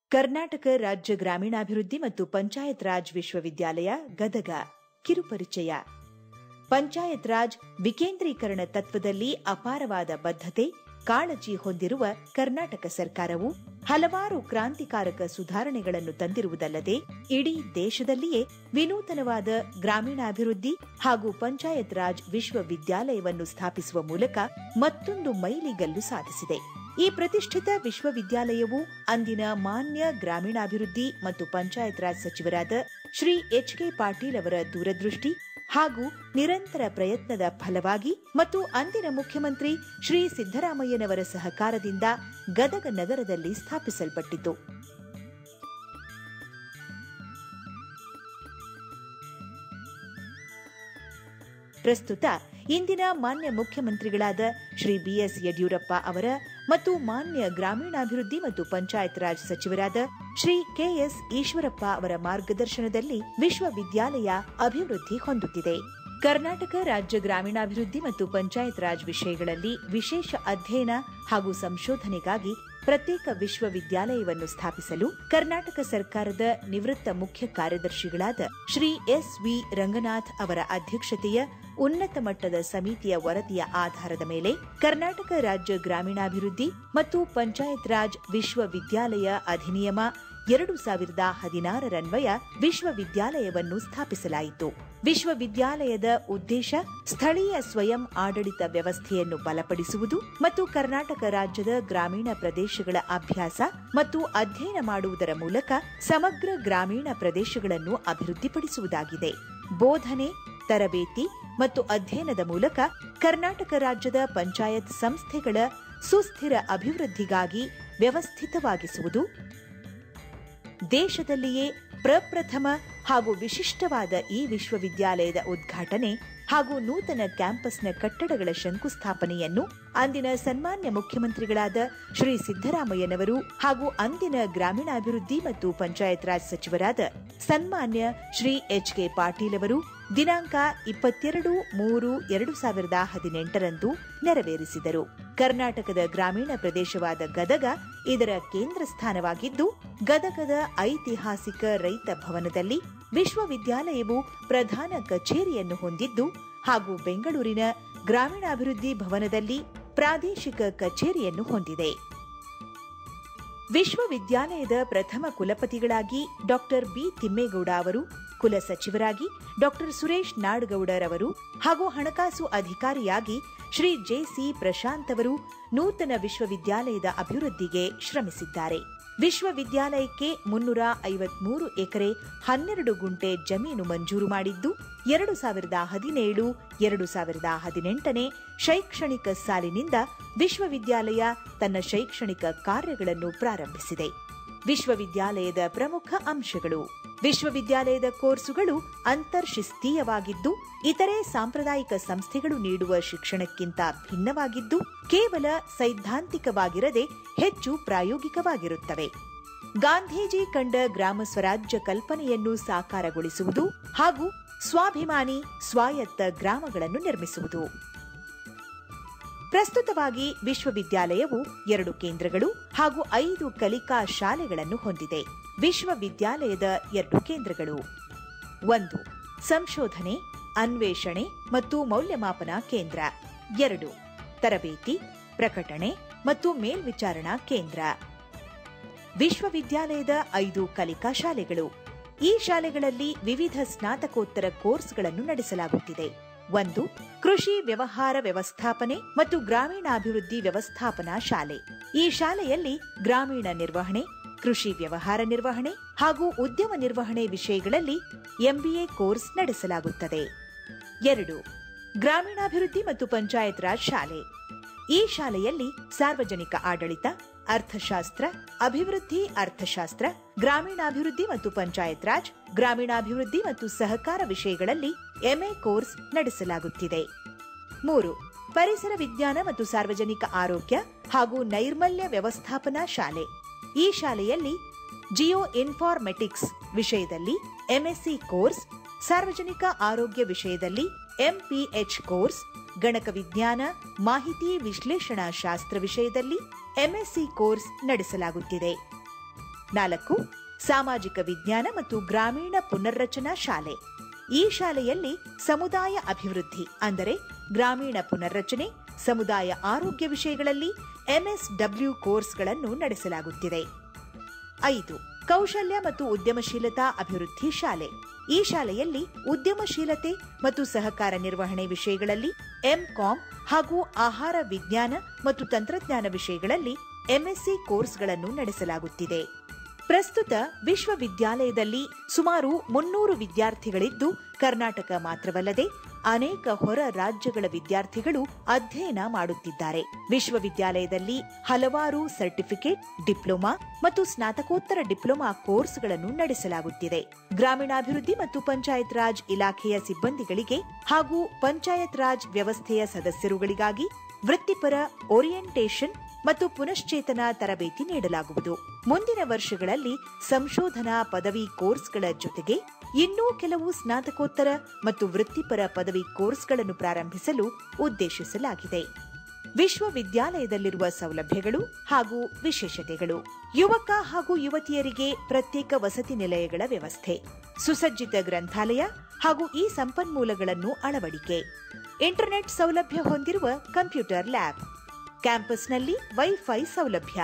ಕರ್ನಾಟಕ ರಾಜ್ಯ ಗ್ರಾಮೀಣಾಭಿವೃದ್ಧಿ ಮತ್ತು ಪಂಚಾಯತ್ ರಾಜ್ ವಿಶ್ವವಿದ್ಯಾಲಯ ಗದಗ ಕಿರುಪರಿಚಯ ಪಂಚಾಯತ್ ರಾಜ್ ವಿಕೇಂದ್ರೀಕರಣ ತತ್ವದಲ್ಲಿ ಅಪಾರವಾದ ಬದ್ಧತೆ ಕಾಳಜಿ ಹೊಂದಿರುವ ಕರ್ನಾಟಕ ಸರ್ಕಾರವು ಹಲವಾರು ಕ್ರಾಂತಿಕಾರಕ ಸುಧಾರಣೆಗಳನ್ನು ತಂದಿರುವುದಲ್ಲದೆ ಇಡೀ ದೇಶದಲ್ಲಿಯೇ ವಿನೂತನವಾದ ಗ್ರಾಮೀಣಾಭಿವೃದ್ಧಿ ಹಾಗೂ ಪಂಚಾಯತ್ ರಾಜ್ ವಿಶ್ವವಿದ್ಯಾಲಯವನ್ನು ಸ್ಥಾಪಿಸುವ ಮೂಲಕ ಮತ್ತೊಂದು ಮೈಲಿಗಲ್ಲು ಸಾಧಿಸಿದೆ ಈ ಪ್ರತಿಷ್ಠಿತ ವಿಶ್ವವಿದ್ಯಾಲಯವು ಅಂದಿನ ಮಾನ್ಯ ಗ್ರಾಮೀಣಾಭಿವೃದ್ಧಿ ಮತ್ತು ಪಂಚಾಯತ್ ರಾಜ್ ಸಚಿವರಾದ ಶ್ರೀ ಎಚ್ ಕೆ ಪಾಟೀಲ್ ಅವರ ದೂರದೃಷ್ಟಿ ಹಾಗೂ ನಿರಂತರ ಪ್ರಯತ್ನದ ಫಲವಾಗಿ ಮತ್ತು ಅಂದಿನ ಮುಖ್ಯಮಂತ್ರಿ ಶ್ರೀ ಸಿದ್ದರಾಮಯ್ಯನವರ ಸಹಕಾರದಿಂದ ಗದಗ ನಗರದಲ್ಲಿ ಸ್ಥಾಪಿಸಲ್ಪಟ್ಟಿತು ಪ್ರಸ್ತುತ ಇಂದಿನ ಮಾನ್ಯ ಮುಖ್ಯಮಂತ್ರಿಗಳಾದ ಶ್ರೀ ಬಿಎಸ್ ಯಡಿಯೂರಪ್ಪ ಅವರ ಮತ್ತು ಮಾನ್ಯ ಗ್ರಾಮೀಣಾಭಿವೃದ್ಧಿ ಮತ್ತು ಪಂಚಾಯತ್ ರಾಜ್ ಸಚಿವರಾದ ಶ್ರೀ ಕೆಎಸ್ ಈಶ್ವರಪ್ಪ ಅವರ ಮಾರ್ಗದರ್ಶನದಲ್ಲಿ ವಿಶ್ವವಿದ್ಯಾಲಯ ಅಭಿವೃದ್ಧಿ ಹೊಂದುತ್ತಿದೆ ಕರ್ನಾಟಕ ರಾಜ್ಯ ಗ್ರಾಮೀಣಾಭಿವೃದ್ಧಿ ಮತ್ತು ಪಂಚಾಯತ್ ರಾಜ್ ವಿಷಯಗಳಲ್ಲಿ ವಿಶೇಷ ಅಧ್ಯಯನ ಹಾಗೂ ಸಂಶೋಧನೆಗಾಗಿ ಪ್ರತ್ಯೇಕ ವಿಶ್ವವಿದ್ಯಾಲಯವನ್ನು ಸ್ಥಾಪಿಸಲು ಕರ್ನಾಟಕ ಸರ್ಕಾರದ ನಿವೃತ್ತ ಮುಖ್ಯ ಕಾರ್ಯದರ್ಶಿಗಳಾದ ಶ್ರೀ ಎಸ್ ವಿ ರಂಗನಾಥ್ ಅವರ ಅಧ್ಯಕ್ಷತೆಯ ಉನ್ನತ ಮಟ್ಟದ ಸಮಿತಿಯ ವರದಿಯ ಆಧಾರದ ಮೇಲೆ ಕರ್ನಾಟಕ ರಾಜ್ಯ ಗ್ರಾಮೀಣಾಭಿವೃದ್ಧಿ ಮತ್ತು ಪಂಚಾಯತ್ ರಾಜ್ ವಿಶ್ವವಿದ್ಯಾಲಯ ಅಧಿನಿಯಮ ಎರಡು ಸಾವಿರದ ಹದಿನಾರರನ್ವಯ ವಿಶ್ವವಿದ್ಯಾಲಯವನ್ನು ಸ್ಥಾಪಿಸಲಾಯಿತು ವಿಶ್ವವಿದ್ಯಾಲಯದ ಉದ್ದೇಶ ಸ್ಥಳೀಯ ಸ್ವಯಂ ಆಡಳಿತ ವ್ಯವಸ್ಥೆಯನ್ನು ಬಲಪಡಿಸುವುದು ಮತ್ತು ಕರ್ನಾಟಕ ರಾಜ್ಯದ ಗ್ರಾಮೀಣ ಪ್ರದೇಶಗಳ ಅಭ್ಯಾಸ ಮತ್ತು ಅಧ್ಯಯನ ಮಾಡುವುದರ ಮೂಲಕ ಸಮಗ್ರ ಗ್ರಾಮೀಣ ಪ್ರದೇಶಗಳನ್ನು ಅಭಿವೃದ್ಧಿಪಡಿಸುವುದಾಗಿದೆ ಬೋಧನೆ ತರಬೇತಿ ಮತ್ತು ಅಧ್ಯಯನದ ಮೂಲಕ ಕರ್ನಾಟಕ ರಾಜ್ಯದ ಪಂಚಾಯತ್ ಸಂಸ್ಥೆಗಳ ಸುಸ್ಥಿರ ಅಭಿವೃದ್ಧಿಗಾಗಿ ವ್ಯವಸ್ಥಿತವಾಗಿಸುವುದು ದೇಶದಲ್ಲಿಯೇ ಪ್ರಪ್ರಥಮ ಹಾಗೂ ವಿಶಿಷ್ಟವಾದ ಈ ವಿಶ್ವವಿದ್ಯಾಲಯದ ಉದ್ಘಾಟನೆ ಹಾಗೂ ನೂತನ ಕ್ಯಾಂಪಸ್ನ ಕಟ್ಟಡಗಳ ಶಂಕುಸ್ಥಾಪನೆಯನ್ನು ಅಂದಿನ ಸನ್ಮಾನ್ಯ ಮುಖ್ಯಮಂತ್ರಿಗಳಾದ ಶ್ರೀ ಸಿದ್ದರಾಮಯ್ಯನವರು ಹಾಗೂ ಅಂದಿನ ಗ್ರಾಮೀಣಾಭಿವೃದ್ಧಿ ಮತ್ತು ಪಂಚಾಯತ್ ರಾಜ್ ಸಚಿವರಾದ ಸನ್ಮಾನ್ಯ ಶ್ರೀ ಎಚ್ ಕೆ ಪಾಟೀಲ್ ಅವರು ದಿನಾಂಕ ಇಪ್ಪತ್ತೆರಡು ಮೂರು ಎರಡು ಸಾವಿರದ ಹದಿನೆಂಟರಂದು ನೆರವೇರಿಸಿದರು ಕರ್ನಾಟಕದ ಗ್ರಾಮೀಣ ಪ್ರದೇಶವಾದ ಗದಗ ಇದರ ಕೇಂದ್ರ ಸ್ಥಾನವಾಗಿದ್ದು ಗದಗದ ಐತಿಹಾಸಿಕ ರೈತ ಭವನದಲ್ಲಿ ವಿಶ್ವವಿದ್ಯಾಲಯವು ಪ್ರಧಾನ ಕಚೇರಿಯನ್ನು ಹೊಂದಿದ್ದು ಹಾಗೂ ಬೆಂಗಳೂರಿನ ಗ್ರಾಮೀಣಾಭಿವೃದ್ಧಿ ಭವನದಲ್ಲಿ ಪ್ರಾದೇಶಿಕ ಕಚೇರಿಯನ್ನು ಹೊಂದಿದೆ ವಿಶ್ವವಿದ್ಯಾಲಯದ ಪ್ರಥಮ ಕುಲಪತಿಗಳಾಗಿ ಡಾಕ್ಟರ್ ಬಿ ತಿಮ್ಮೇಗೌಡ ಅವರು ಕುಲಸಚಿವರಾಗಿ ಡಾಕ್ಟರ್ ಸುರೇಶ್ ನಾಡಗೌಡರ್ ಅವರು ಹಾಗೂ ಹಣಕಾಸು ಅಧಿಕಾರಿಯಾಗಿ ಶ್ರೀ ಜೆಸಿ ಪ್ರಶಾಂತ್ ಅವರು ನೂತನ ವಿಶ್ವವಿದ್ಯಾಲಯದ ಅಭಿವೃದ್ಧಿಗೆ ಶ್ರಮಿಸಿದ್ದಾರೆ ವಿಶ್ವವಿದ್ಯಾಲಯಕ್ಕೆ ಮುನ್ನೂರ ಐವತ್ಮೂರು ಎಕರೆ ಹನ್ನೆರಡು ಗುಂಟೆ ಜಮೀನು ಮಂಜೂರು ಮಾಡಿದ್ದು ಎರಡು ಸಾವಿರದ ಹದಿನೇಳು ಎರಡು ಸಾವಿರದ ಹದಿನೆಂಟನೇ ಶೈಕ್ಷಣಿಕ ಸಾಲಿನಿಂದ ವಿಶ್ವವಿದ್ಯಾಲಯ ತನ್ನ ಶೈಕ್ಷಣಿಕ ಕಾರ್ಯಗಳನ್ನು ಪ್ರಾರಂಭಿಸಿದೆ ವಿಶ್ವವಿದ್ಯಾಲಯದ ಪ್ರಮುಖ ಅಂಶಗಳು ವಿಶ್ವವಿದ್ಯಾಲಯದ ಕೋರ್ಸುಗಳು ಅಂತರ್ಶಿಸ್ತೀಯವಾಗಿದ್ದು ಇತರೆ ಸಾಂಪ್ರದಾಯಿಕ ಸಂಸ್ಥೆಗಳು ನೀಡುವ ಶಿಕ್ಷಣಕ್ಕಿಂತ ಭಿನ್ನವಾಗಿದ್ದು ಕೇವಲ ಸೈದ್ಧಾಂತಿಕವಾಗಿರದೆ ಹೆಚ್ಚು ಪ್ರಾಯೋಗಿಕವಾಗಿರುತ್ತವೆ ಗಾಂಧೀಜಿ ಕಂಡ ಗ್ರಾಮ ಸ್ವರಾಜ್ಯ ಕಲ್ಪನೆಯನ್ನು ಸಾಕಾರಗೊಳಿಸುವುದು ಹಾಗೂ ಸ್ವಾಭಿಮಾನಿ ಸ್ವಾಯತ್ತ ಗ್ರಾಮಗಳನ್ನು ನಿರ್ಮಿಸುವುದು ಪ್ರಸ್ತುತವಾಗಿ ವಿಶ್ವವಿದ್ಯಾಲಯವು ಎರಡು ಕೇಂದ್ರಗಳು ಹಾಗೂ ಐದು ಕಲಿಕಾ ಶಾಲೆಗಳನ್ನು ಹೊಂದಿದೆ ವಿಶ್ವವಿದ್ಯಾಲಯದ ಎರಡು ಕೇಂದ್ರಗಳು ಒಂದು ಸಂಶೋಧನೆ ಅನ್ವೇಷಣೆ ಮತ್ತು ಮೌಲ್ಯಮಾಪನ ಕೇಂದ್ರ ಎರಡು ತರಬೇತಿ ಪ್ರಕಟಣೆ ಮತ್ತು ಮೇಲ್ವಿಚಾರಣಾ ಕೇಂದ್ರ ವಿಶ್ವವಿದ್ಯಾಲಯದ ಐದು ಕಲಿಕಾ ಶಾಲೆಗಳು ಈ ಶಾಲೆಗಳಲ್ಲಿ ವಿವಿಧ ಸ್ನಾತಕೋತ್ತರ ಕೋರ್ಸ್ಗಳನ್ನು ನಡೆಸಲಾಗುತ್ತಿದೆ ಒಂದು ಕೃಷಿ ವ್ಯವಹಾರ ವ್ಯವಸ್ಥಾಪನೆ ಮತ್ತು ಗ್ರಾಮೀಣಾಭಿವೃದ್ಧಿ ವ್ಯವಸ್ಥಾಪನಾ ಶಾಲೆ ಈ ಶಾಲೆಯಲ್ಲಿ ಗ್ರಾಮೀಣ ನಿರ್ವಹಣೆ ಕೃಷಿ ವ್ಯವಹಾರ ನಿರ್ವಹಣೆ ಹಾಗೂ ಉದ್ಯಮ ನಿರ್ವಹಣೆ ವಿಷಯಗಳಲ್ಲಿ ಎಂಬಿಎ ಕೋರ್ಸ್ ನಡೆಸಲಾಗುತ್ತದೆ ಎರಡು ಗ್ರಾಮೀಣಾಭಿವೃದ್ಧಿ ಮತ್ತು ಪಂಚಾಯತ್ ರಾಜ್ ಶಾಲೆ ಈ ಶಾಲೆಯಲ್ಲಿ ಸಾರ್ವಜನಿಕ ಆಡಳಿತ ಅರ್ಥಶಾಸ್ತ್ರ ಅಭಿವೃದ್ಧಿ ಅರ್ಥಶಾಸ್ತ್ರ ಗ್ರಾಮೀಣಾಭಿವೃದ್ಧಿ ಮತ್ತು ಪಂಚಾಯತ್ ರಾಜ್ ಗ್ರಾಮೀಣಾಭಿವೃದ್ಧಿ ಮತ್ತು ಸಹಕಾರ ವಿಷಯಗಳಲ್ಲಿ ಎಂಎ ಕೋರ್ಸ್ ನಡೆಸಲಾಗುತ್ತಿದೆ ಮೂರು ಪರಿಸರ ವಿಜ್ಞಾನ ಮತ್ತು ಸಾರ್ವಜನಿಕ ಆರೋಗ್ಯ ಹಾಗೂ ನೈರ್ಮಲ್ಯ ವ್ಯವಸ್ಥಾಪನಾ ಶಾಲೆ ಈ ಶಾಲೆಯಲ್ಲಿ ಜಿಯೋ ಇನ್ಫಾರ್ಮೆಟಿಕ್ಸ್ ವಿಷಯದಲ್ಲಿ ಎಂಎಸ್ಸಿ ಕೋರ್ಸ್ ಸಾರ್ವಜನಿಕ ಆರೋಗ್ಯ ವಿಷಯದಲ್ಲಿ ಎಂಪಿಎಚ್ ಕೋರ್ಸ್ ಗಣಕ ವಿಜ್ಞಾನ ಮಾಹಿತಿ ವಿಶ್ಲೇಷಣಾ ಶಾಸ್ತ್ರ ವಿಷಯದಲ್ಲಿ ಎಂಎಸ್ಸಿ ಕೋರ್ಸ್ ನಡೆಸಲಾಗುತ್ತಿದೆ ನಾಲ್ಕು ಸಾಮಾಜಿಕ ವಿಜ್ಞಾನ ಮತ್ತು ಗ್ರಾಮೀಣ ಪುನರ್ರಚನಾ ಶಾಲೆ ಈ ಶಾಲೆಯಲ್ಲಿ ಸಮುದಾಯ ಅಭಿವೃದ್ಧಿ ಅಂದರೆ ಗ್ರಾಮೀಣ ಪುನರ್ರಚನೆ ಸಮುದಾಯ ಆರೋಗ್ಯ ವಿಷಯಗಳಲ್ಲಿ ಎಂಎಸ್ಡಬ್ಲ್ಯೂ ಕೋರ್ಸ್ಗಳನ್ನು ನಡೆಸಲಾಗುತ್ತಿದೆ ಐದು ಕೌಶಲ್ಯ ಮತ್ತು ಉದ್ಯಮಶೀಲತಾ ಅಭಿವೃದ್ಧಿ ಶಾಲೆ ಈ ಶಾಲೆಯಲ್ಲಿ ಉದ್ಯಮಶೀಲತೆ ಮತ್ತು ಸಹಕಾರ ನಿರ್ವಹಣೆ ವಿಷಯಗಳಲ್ಲಿ ಎಂಕಾಂ ಹಾಗೂ ಆಹಾರ ವಿಜ್ಞಾನ ಮತ್ತು ತಂತ್ರಜ್ಞಾನ ವಿಷಯಗಳಲ್ಲಿ ಎಂಎಸ್ಸಿ ಕೋರ್ಸ್ಗಳನ್ನು ನಡೆಸಲಾಗುತ್ತಿದೆ ಪ್ರಸ್ತುತ ವಿಶ್ವವಿದ್ಯಾಲಯದಲ್ಲಿ ಸುಮಾರು ಮುನ್ನೂರು ವಿದ್ಯಾರ್ಥಿಗಳಿದ್ದು ಕರ್ನಾಟಕ ಮಾತ್ರವಲ್ಲದೆ ಅನೇಕ ಹೊರ ರಾಜ್ಯಗಳ ವಿದ್ಯಾರ್ಥಿಗಳು ಅಧ್ಯಯನ ಮಾಡುತ್ತಿದ್ದಾರೆ ವಿಶ್ವವಿದ್ಯಾಲಯದಲ್ಲಿ ಹಲವಾರು ಸರ್ಟಿಫಿಕೇಟ್ ಡಿಪ್ಲೊಮಾ ಮತ್ತು ಸ್ನಾತಕೋತ್ತರ ಡಿಪ್ಲೊಮಾ ಕೋರ್ಸ್ಗಳನ್ನು ನಡೆಸಲಾಗುತ್ತಿದೆ ಗ್ರಾಮೀಣಾಭಿವೃದ್ಧಿ ಮತ್ತು ಪಂಚಾಯತ್ ರಾಜ್ ಇಲಾಖೆಯ ಸಿಬ್ಬಂದಿಗಳಿಗೆ ಹಾಗೂ ಪಂಚಾಯತ್ ರಾಜ್ ವ್ಯವಸ್ಥೆಯ ಸದಸ್ಯರುಗಳಿಗಾಗಿ ವೃತ್ತಿಪರ ಓರಿಯೆಂಟೇಷನ್ ಮತ್ತು ಪುನಶ್ಚೇತನ ತರಬೇತಿ ನೀಡಲಾಗುವುದು ಮುಂದಿನ ವರ್ಷಗಳಲ್ಲಿ ಸಂಶೋಧನಾ ಪದವಿ ಕೋರ್ಸ್ಗಳ ಜೊತೆಗೆ ಇನ್ನೂ ಕೆಲವು ಸ್ನಾತಕೋತ್ತರ ಮತ್ತು ವೃತ್ತಿಪರ ಪದವಿ ಕೋರ್ಸ್ಗಳನ್ನು ಪ್ರಾರಂಭಿಸಲು ಉದ್ದೇಶಿಸಲಾಗಿದೆ ವಿಶ್ವವಿದ್ಯಾಲಯದಲ್ಲಿರುವ ಸೌಲಭ್ಯಗಳು ಹಾಗೂ ವಿಶೇಷತೆಗಳು ಯುವಕ ಹಾಗೂ ಯುವತಿಯರಿಗೆ ಪ್ರತ್ಯೇಕ ವಸತಿ ನಿಲಯಗಳ ವ್ಯವಸ್ಥೆ ಸುಸಜ್ಜಿತ ಗ್ರಂಥಾಲಯ ಹಾಗೂ ಈ ಸಂಪನ್ಮೂಲಗಳನ್ನು ಅಳವಡಿಕೆ ಇಂಟರ್ನೆಟ್ ಸೌಲಭ್ಯ ಹೊಂದಿರುವ ಕಂಪ್ಯೂಟರ್ ಲ್ಯಾಬ್ ಕ್ಯಾಂಪಸ್ನಲ್ಲಿ ವೈಫೈ ಸೌಲಭ್ಯ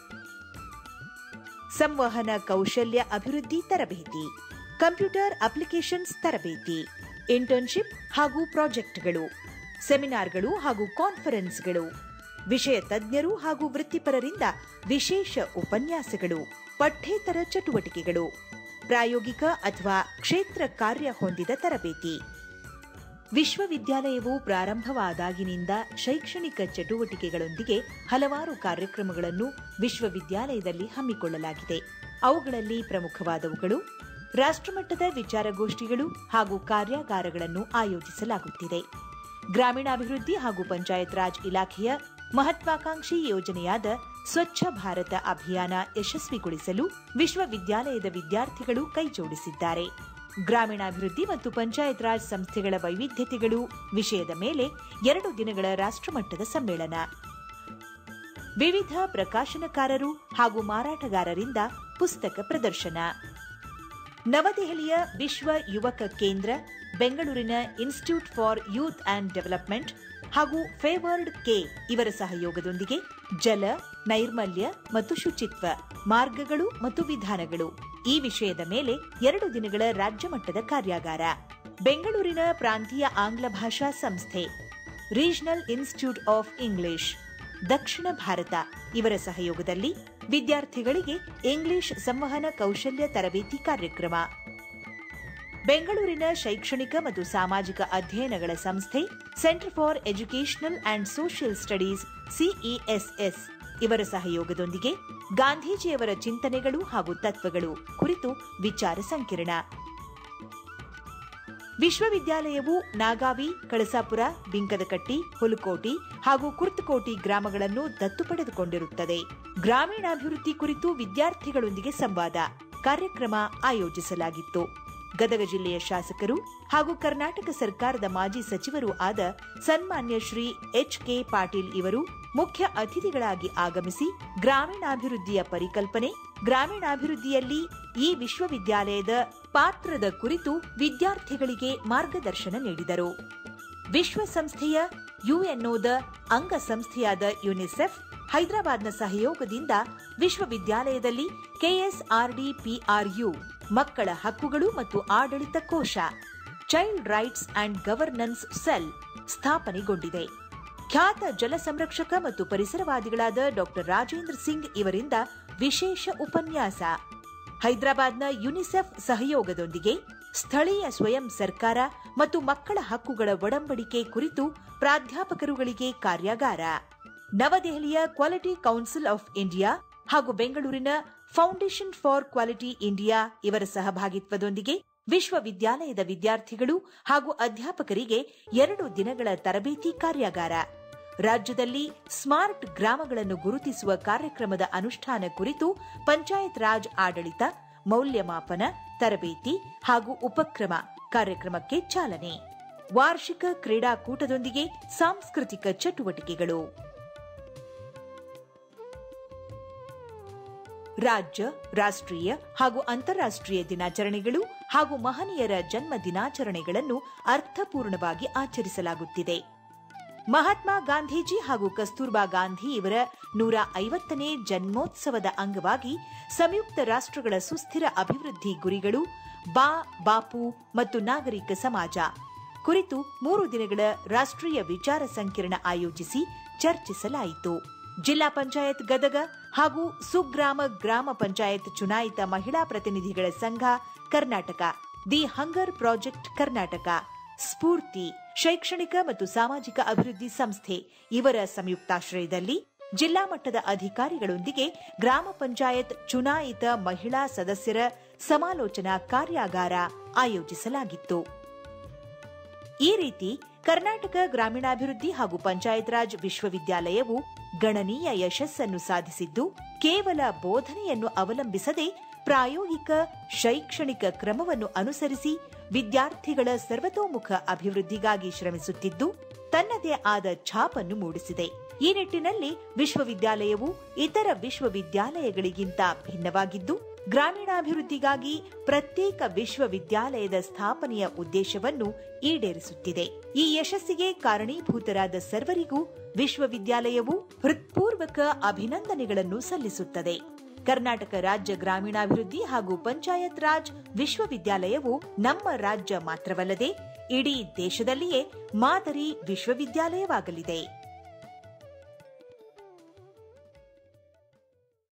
ಸಂವಹನ ಕೌಶಲ್ಯ ಅಭಿವೃದ್ಧಿ ತರಬೇತಿ ಕಂಪ್ಯೂಟರ್ ಅಪ್ಲಿಕೇಶನ್ಸ್ ತರಬೇತಿ ಇಂಟರ್ನ್ಶಿಪ್ ಹಾಗೂ ಪ್ರಾಜೆಕ್ಟ್ಗಳು ಸೆಮಿನಾರ್ಗಳು ಹಾಗೂ ಕಾನ್ಫರೆನ್ಸ್ಗಳು ವಿಷಯ ತಜ್ಞರು ಹಾಗೂ ವೃತ್ತಿಪರರಿಂದ ವಿಶೇಷ ಉಪನ್ಯಾಸಗಳು ಪಠ್ಯೇತರ ಚಟುವಟಿಕೆಗಳು ಪ್ರಾಯೋಗಿಕ ಅಥವಾ ಕ್ಷೇತ್ರ ಕಾರ್ಯ ಹೊಂದಿದ ತರಬೇತಿ ವಿಶ್ವವಿದ್ಯಾಲಯವು ಪ್ರಾರಂಭವಾದಾಗಿನಿಂದ ಶೈಕ್ಷಣಿಕ ಚಟುವಟಿಕೆಗಳೊಂದಿಗೆ ಹಲವಾರು ಕಾರ್ಯಕ್ರಮಗಳನ್ನು ವಿಶ್ವವಿದ್ಯಾಲಯದಲ್ಲಿ ಹಮ್ಮಿಕೊಳ್ಳಲಾಗಿದೆ ಅವುಗಳಲ್ಲಿ ಪ್ರಮುಖವಾದವುಗಳು ರಾಷ್ಟ್ರಮಟ್ಟದ ವಿಚಾರಗೋಷ್ಠಿಗಳು ಹಾಗೂ ಕಾರ್ಯಾಗಾರಗಳನ್ನು ಆಯೋಜಿಸಲಾಗುತ್ತಿದೆ ಗ್ರಾಮೀಣಾಭಿವೃದ್ಧಿ ಹಾಗೂ ಪಂಚಾಯತ್ ರಾಜ್ ಇಲಾಖೆಯ ಮಹತ್ವಾಕಾಂಕ್ಷಿ ಯೋಜನೆಯಾದ ಸ್ವಚ್ಛ ಭಾರತ ಅಭಿಯಾನ ಯಶಸ್ವಿಗೊಳಿಸಲು ವಿಶ್ವವಿದ್ಯಾಲಯದ ವಿದ್ಯಾರ್ಥಿಗಳು ಕೈಜೋಡಿಸಿದ್ದಾರೆ ಗ್ರಾಮೀಣಾಭಿವೃದ್ಧಿ ಮತ್ತು ಪಂಚಾಯತ್ ರಾಜ್ ಸಂಸ್ಥೆಗಳ ವೈವಿಧ್ಯತೆಗಳು ವಿಷಯದ ಮೇಲೆ ಎರಡು ದಿನಗಳ ರಾಷ್ಟ್ರಮಟ್ಟದ ಸಮ್ಮೇಳನ ವಿವಿಧ ಪ್ರಕಾಶನಕಾರರು ಹಾಗೂ ಮಾರಾಟಗಾರರಿಂದ ಪುಸ್ತಕ ಪ್ರದರ್ಶನ ನವದೆಹಲಿಯ ವಿಶ್ವ ಯುವಕ ಕೇಂದ್ರ ಬೆಂಗಳೂರಿನ institute for youth and development ಹಾಗೂ ಫೇವರ್ಡ್ ಕೆ ಇವರ ಸಹಯೋಗದೊಂದಿಗೆ ಜಲ ನೈರ್ಮಲ್ಯ ಮತ್ತು ಶುಚಿತ್ವ ಮಾರ್ಗಗಳು ಮತ್ತು ವಿಧಾನಗಳು ಈ ವಿಷಯದ ಮೇಲೆ ಎರಡು ದಿನಗಳ ರಾಜ್ಯ ಮಟ್ಟದ ಕಾರ್ಯಾಗಾರ ಬೆಂಗಳೂರಿನ ಪ್ರಾಂತೀಯ ಆಂಗ್ಲ ಭಾಷಾ ಸಂಸ್ಥೆ ರೀಜನಲ್ ಇನ್ಸ್ಟಿಟ್ಯೂಟ್ ಆಫ್ ಇಂಗ್ಲಿಷ್ ದಕ್ಷಿಣ ಭಾರತ ಇವರ ಸಹಯೋಗದಲ್ಲಿ ವಿದ್ಯಾರ್ಥಿಗಳಿಗೆ ಇಂಗ್ಲಿಷ್ ಸಂವಹನ ಕೌಶಲ್ಯ ತರಬೇತಿ ಕಾರ್ಯಕ್ರಮ ಬೆಂಗಳೂರಿನ ಶೈಕ್ಷಣಿಕ ಮತ್ತು ಸಾಮಾಜಿಕ ಅಧ್ಯಯನಗಳ ಸಂಸ್ಥೆ centre for educational and social studies CESS ಇವರ ಸಹಯೋಗದೊಂದಿಗೆ ಗಾಂಧೀಜಿಯವರ ಚಿಂತನೆಗಳು ಹಾಗೂ ತತ್ವಗಳು ಕುರಿತು ವಿಚಾರ ಸಂಕಿರಣ ವಿಶ್ವವಿದ್ಯಾಲಯವು ನಾಗಾವಿ ಕಳಸಾಪುರ ಬಿಂಕದಕಟ್ಟಿ ಹುಲಕೋಟಿ ಹಾಗೂ ಕುರ್ತಕೋಟಿ ಗ್ರಾಮಗಳನ್ನು ದತ್ತು ಪಡೆದುಕೊಂಡಿರುತ್ತದೆ ಗ್ರಾಮೀಣಾಭಿವೃದ್ಧಿ ಕುರಿತು ವಿದ್ಯಾರ್ಥಿಗಳೊಂದಿಗೆ ಸಂವಾದ ಕಾರ್ಯಕ್ರಮ ಆಯೋಜಿಸಲಾಗಿತ್ತು ಗದಗ ಜಿಲ್ಲೆಯ ಶಾಸಕರು ಹಾಗೂ ಕರ್ನಾಟಕ ಸರ್ಕಾರದ ಮಾಜಿ ಸಚಿವರೂ ಆದ ಸನ್ಮಾನ್ಯ ಶ್ರೀ ಎಚ್ ಕೆ ಪಾಟೀಲ್ ಇವರು ಮುಖ್ಯ ಅತಿಥಿಗಳಾಗಿ ಆಗಮಿಸಿ ಗ್ರಾಮೀಣಾಭಿವೃದ್ಧಿಯ ಪರಿಕಲ್ಪನೆ ಗ್ರಾಮೀಣಾಭಿವೃದ್ಧಿಯಲ್ಲಿ ಈ ವಿಶ್ವವಿದ್ಯಾಲಯದ ಪಾತ್ರದ ಕುರಿತು ವಿದ್ಯಾರ್ಥಿಗಳಿಗೆ ಮಾರ್ಗದರ್ಶನ ನೀಡಿದರು ವಿಶ್ವಸಂಸ್ಥೆಯ ಯುಎನ್ಒದ ಅಂಗಸಂಸ್ಥೆಯಾದ ಯುನಿಸೆಫ್ ಹೈದರಾಬಾದ್ನ ಸಹಯೋಗದಿಂದ ವಿಶ್ವವಿದ್ಯಾಲಯದಲ್ಲಿ ಕೆಎಸ್ಆರ್ಡಿಪಿಆರ್ಯು ಮಕ್ಕಳ ಹಕ್ಕುಗಳು ಮತ್ತು ಆಡಳಿತ ಕೋಶ child rights and governance cell ಸ್ಥಾಪನೆಗೊಂಡಿದೆ ಖ್ಯಾತ ಜಲ ಸಂರಕ್ಷಕ ಮತ್ತು ಪರಿಸರವಾದಿಗಳಾದ ಡಾಕ್ಟರ್ ರಾಜೇಂದ್ರ ಸಿಂಗ್ ಇವರಿಂದ ವಿಶೇಷ ಉಪನ್ಯಾಸ ಹೈದರಾಬಾದ್ನ ಯುನಿಸೆಫ್ ಸಹಯೋಗದೊಂದಿಗೆ ಸ್ಥಳೀಯ ಸ್ವಯಂ ಸರ್ಕಾರ ಮತ್ತು ಮಕ್ಕಳ ಹಕ್ಕುಗಳ ಒಡಂಬಡಿಕೆ ಕುರಿತು ಪ್ರಾಧ್ಯಾಪಕರುಗಳಿಗೆ ಕಾರ್ಯಾಗಾರ ನವದೆಹಲಿಯ ಕ್ವಾಲಿಟಿ ಕೌನ್ಸಿಲ್ ಆಫ್ ಇಂಡಿಯಾ ಹಾಗೂ ಬೆಂಗಳೂರಿನ ಫೌಂಡೇಶನ್ ಫಾರ್ ಕ್ವಾಲಿಟಿ ಇಂಡಿಯಾ ಇವರ ಸಹಭಾಗಿತ್ವದೊಂದಿಗೆ ವಿಶ್ವವಿದ್ಯಾಲಯದ ವಿದ್ಯಾರ್ಥಿಗಳು ಹಾಗೂ ಅಧ್ಯಾಪಕರಿಗೆ ಎರಡು ದಿನಗಳ ತರಬೇತಿ ಕಾರ್ಯಾಗಾರ ರಾಜ್ಯದಲ್ಲಿ ಸ್ಮಾರ್ಟ್ ಗ್ರಾಮಗಳನ್ನು ಗುರುತಿಸುವ ಕಾರ್ಯಕ್ರಮದ ಅನುಷ್ಠಾನ ಕುರಿತು ಪಂಚಾಯತ್ ರಾಜ್ ಆಡಳಿತ ಮೌಲ್ಯಮಾಪನ ತರಬೇತಿ ಹಾಗೂ ಉಪಕ್ರಮ ಕಾರ್ಯಕ್ರಮಕ್ಕೆ ಚಾಲನೆ ವಾರ್ಷಿಕ ಕ್ರೀಡಾಕೂಟದೊಂದಿಗೆ ಸಾಂಸ್ಕೃತಿಕ ಚಟುವಟಿಕೆಗಳು ರಾಜ್ಯ ರಾಷ್ಟ್ರೀಯ ಹಾಗೂ ಅಂತಾರಾಷ್ಟ್ರೀಯ ದಿನಾಚರಣೆಗಳು ಹಾಗೂ ಮಹನೀಯರ ಜನ್ಮ ದಿನಾಚರಣೆಗಳನ್ನು ಅರ್ಥಪೂರ್ಣವಾಗಿ ಆಚರಿಸಲಾಗುತ್ತಿದೆ ಮಹಾತ್ಮ ಗಾಂಧೀಜಿ ಹಾಗೂ ಕಸ್ತೂರ್ಬಾ ಗಾಂಧಿ ಇವರ ನೂರ ಐವತ್ತನೇ ಜನ್ಮೋತ್ಸವದ ಅಂಗವಾಗಿ ಸಂಯುಕ್ತ ರಾಷ್ಟ್ರಗಳ ಸುಸ್ಥಿರ ಅಭಿವೃದ್ಧಿ ಗುರಿಗಳು ಬಾ ಬಾಪು ಮತ್ತು ನಾಗರಿಕ ಸಮಾಜ ಕುರಿತು ಮೂರು ದಿನಗಳ ರಾಷ್ಟ್ರೀಯ ವಿಚಾರ ಸಂಕಿರಣ ಆಯೋಜಿಸಿ ಚರ್ಚಿಸಲಾಯಿತು ಜಿಲ್ಲಾ ಪಂಚಾಯತ್ ಗದಗ ಹಾಗೂ ಸುಗ್ರಾಮ ಗ್ರಾಮ ಪಂಚಾಯತ್ ಚುನಾಯಿತ ಮಹಿಳಾ ಪ್ರತಿನಿಧಿಗಳ ಸಂಘ Karnataka the hunger project Karnataka ಸ್ಫೂರ್ತಿ ಶೈಕ್ಷಣಿಕ ಮತ್ತು ಸಾಮಾಜಿಕ ಅಭಿವೃದ್ಧಿ ಸಂಸ್ಥೆ ಇವರ ಸಂಯುಕ್ತಾಶ್ರಯದಲ್ಲಿ ಜಿಲ್ಲಾ ಮಟ್ಟದ ಅಧಿಕಾರಿಗಳೊಂದಿಗೆ ಗ್ರಾಮ ಪಂಚಾಯತ್ ಚುನಾಯಿತ ಮಹಿಳಾ ಸದಸ್ಯರ ಸಮಾಲೋಚನಾ ಕಾರ್ಯಾಗಾರ ಆಯೋಜಿಸಲಾಗಿತ್ತು ಈ ರೀತಿ ಕರ್ನಾಟಕ ಗ್ರಾಮೀಣಾಭಿವೃದ್ಧಿ ಹಾಗೂ ಪಂಚಾಯತ್ ರಾಜ್ ವಿಶ್ವವಿದ್ಯಾಲಯವು ಗಣನೀಯ ಯಶಸ್ಸನ್ನು ಸಾಧಿಸಿದ್ದು ಕೇವಲ ಬೋಧನೆಯನ್ನು ಅವಲಂಬಿಸದೆ ಪ್ರಾಯೋಗಿಕ ಶೈಕ್ಷಣಿಕ ಕ್ರಮವನ್ನು ಅನುಸರಿಸಿ ವಿದ್ಯಾರ್ಥಿಗಳ ಸರ್ವತೋಮುಖ ಅಭಿವೃದ್ಧಿಗಾಗಿ ಶ್ರಮಿಸುತ್ತಿದ್ದು ತನ್ನದೇ ಆದ ಛಾಪನ್ನು ಮೂಡಿಸಿದೆ ಈ ನಿಟ್ಟಿನಲ್ಲಿ ವಿಶ್ವವಿದ್ಯಾಲಯವು ಇತರ ವಿಶ್ವವಿದ್ಯಾಲಯಗಳಿಗಿಂತ ಭಿನ್ನವಾಗಿದ್ದು ಗ್ರಾಮೀಣಾಭಿವೃದ್ಧಿಗಾಗಿ ಪ್ರತ್ಯೇಕ ವಿಶ್ವವಿದ್ಯಾಲಯದ ಸ್ಥಾಪನೆಯ ಉದ್ದೇಶವನ್ನು ಈಡೇರಿಸುತ್ತಿದೆ ಈ ಯಶಸ್ಸಿಗೆ ಕಾರಣೀಭೂತರಾದ ಸರ್ವರಿಗೂ ವಿಶ್ವವಿದ್ಯಾಲಯವು ಹೃತ್ಪೂರ್ವಕ ಅಭಿನಂದನೆಗಳನ್ನು ಸಲ್ಲಿಸುತ್ತದೆ ಕರ್ನಾಟಕ ರಾಜ್ಯ ಗ್ರಾಮೀಣಾಭಿವೃದ್ಧಿ ಹಾಗೂ ಪಂಚಾಯತ್ ರಾಜ್ ವಿಶ್ವವಿದ್ಯಾಲಯವು ನಮ್ಮ ರಾಜ್ಯ ಮಾತ್ರವಲ್ಲದೆ ಇಡೀ ದೇಶದಲ್ಲಿಯೇ ಮಾದರಿ ವಿಶ್ವವಿದ್ಯಾಲಯವಾಗಲಿದೆ